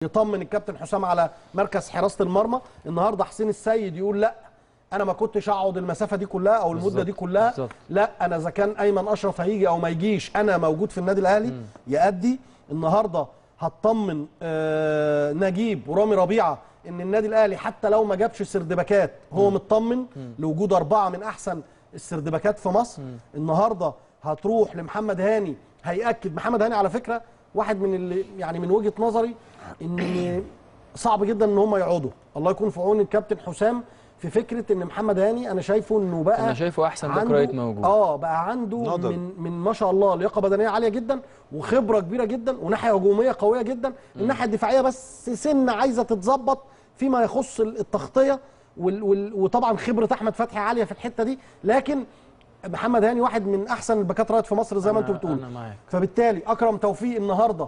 يطمن الكابتن حسام على مركز حراسه المرمى النهارده حسين السيد يقول لا انا ما كنتش اقعد المسافه دي كلها او المده بالظبط، دي كلها بالظبط. لا انا اذا كان ايمن اشرف هيجي او ما يجيش انا موجود في النادي الاهلي يأدي النهارده هتطمن آه نجيب ورامي ربيعه ان النادي الاهلي حتى لو ما جابش سردباكات هو مطمن لوجود اربعه من احسن السردباكات في مصر النهارده هتروح لمحمد هاني هيأكد محمد هاني على فكره واحد من اللي يعني من وجهه نظري ان صعب جدا ان هم يقعدوا الله يكون في عون الكابتن حسام في فكره ان محمد هاني انا شايفه انه بقى انا شايفه احسن باك عنده- رايت موجود اه بقى عنده نقدر. من من ما شاء الله لياقه بدنيه عاليه جدا وخبره كبيره جدا وناحيه هجوميه قويه جدا الناحيه الدفاعيه بس سنه عايزه تتظبط فيما يخص التغطيه وال وال وطبعا خبره احمد فتحي عاليه في الحته دي لكن محمد هاني واحد من احسن الباكات رايت في مصر زي ما أنا- انتم بتقولوا أنا معاك. فبالتالي اكرم توفيق النهارده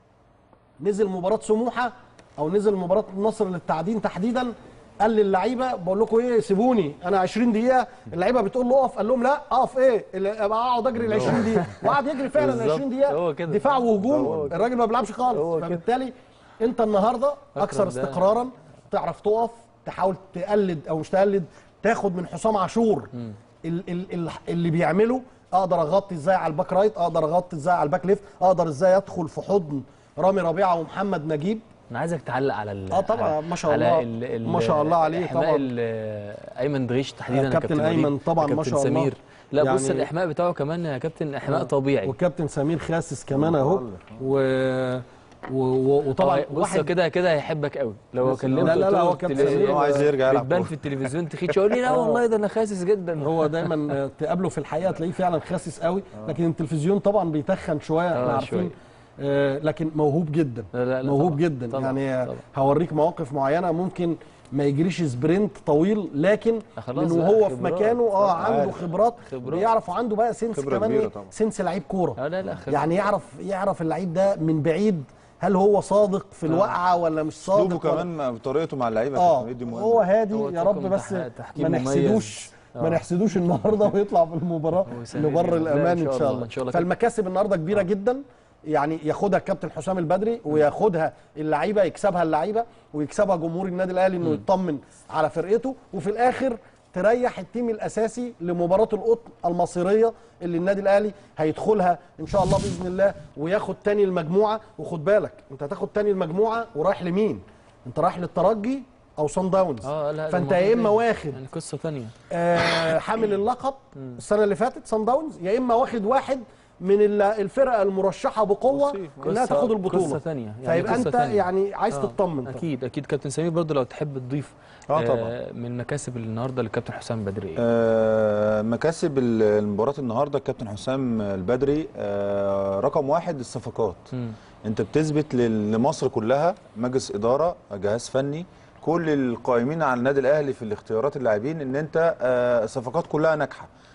نزل مباراه سموحه او نزل مباراه النصر للتعدين تحديدا قال للعيبه بقول لكم ايه سيبوني انا 20 دقيقه اللعيبه بتقول له اقف قال لهم لا اقف ايه اللي- ابقى اقعد اجري ال 20 دقيقه وقعد يجري فعلا ال بالظبط. 20 دقيقه هو كده. دفاع وهجوم هو كده. الراجل ما بيلعبش خالص هو كده. فبالتالي انت النهارده اكثر ده- استقرارا تعرف تقف تحاول تقلد او مش تقلد تاخد من حسام عاشور ال ال ال اللي بيعمله اقدر اغطي ازاي على الباك رايت اقدر اغطي ازاي على الباك ليفت اقدر ازاي ادخل في حضن رامي ربيعه ومحمد نجيب انا عايزك تعلق على ال آه طبعا، على- ما شاء على الله. ال ال ما شاء الله عليه إحماء طبعا. ال- ايمن دغيش تحديدا يا كابتن وليد، أيمن طبعا يا ما كابتن شاء الله. سمير لا بص يعني- الاحماء بتاعه كمان يا كابتن احماء طبيعي والكابتن سمير خاسس كمان اهو و... و... و... وطبعا طبعا بص كده كده هيحبك قوي لو كلمته لا، لا، قلت له هو كابتن التلفزيون- سمير هو عايز يرجع يلعب بتبان كورة. في التلفزيون تخيش يقول لي لا والله ده انا خاسس جدا هو دايما آه، تقابله في الحقيقه تلاقيه فعلا خاسس قوي لكن التلفزيون طبعا بيتخن شويه احنا آه، عارفين شوية. آه، لكن موهوب جدا لا، لا، لا، موهوب طبعاً، جدا طبعاً، يعني آه، طبعاً. هوريك مواقف معينه ممكن ما يجريش سبرنت طويل لكن خلاص من بقى، وهو في خبرات. مكانه اه عنده عارف. خبرات خبرات. بيعرف وعنده بقى سنس خبرة كمان كبيرة إيه؟ طبعاً. سنس لعيب كوره لا لا لا خبرة. يعني يعرف يعرف اللعيب ده من بعيد هل هو صادق في الوقعه ولا مش اسلوبه صادق ولا- كمان طريقته مع اللعيبه اه كابتن دي مهمه هو هادي هو يا رب طاقم بس تح- تحكيم ما مميز. نحسدوش ما آه. نحسدوش النهارده ويطلع في المباراه وسهل لبر بإذن الله الامان إن ان شاء شاء الله، الله إن شاء الله. فالمكاسب النهارده كبيره جدا يعني ياخدها الكابتن حسام البدري وياخدها اللعيبه يكسبها اللعيبه ويكسبها جمهور النادي الاهلي انه يطمن على فرقته وفي الاخر تريح التيم الاساسي لمباراه القطن المصيريه اللي النادي الاهلي هيدخلها ان شاء الله باذن الله وياخد تاني المجموعه وخد بالك انت هتاخد تاني المجموعه ورايح لمين؟ انت رايح للترجي او صن داونز اه لا ده فانت يا المفروض اما إيه؟ واخد يعني قصه ثانيه آه، حامل اللقب السنه اللي فاتت صن داونز يا اما واخد واحد من ال- الفرقه المرشحه بقوه انها تاخد البطوله قصه ثانيه يعني فيبقى قصة انت تانية. يعني عايز آه، تطمن طبعاً. اكيد اكيد كابتن سمير برضه لو تحب تضيف آه، طبعاً. من مكاسب النهارده للكابتن حسام بدري ايه آه، مكاسب ال- المباراة النهارده الكابتن حسام البدري آه، رقم واحد الصفقات مم. انت بتثبت لل- لمصر كلها مجلس اداره جهاز فني كل القائمين على النادي الاهلي في الاختيارات اللاعبين ان انت آه، الصفقات كلها ناجحه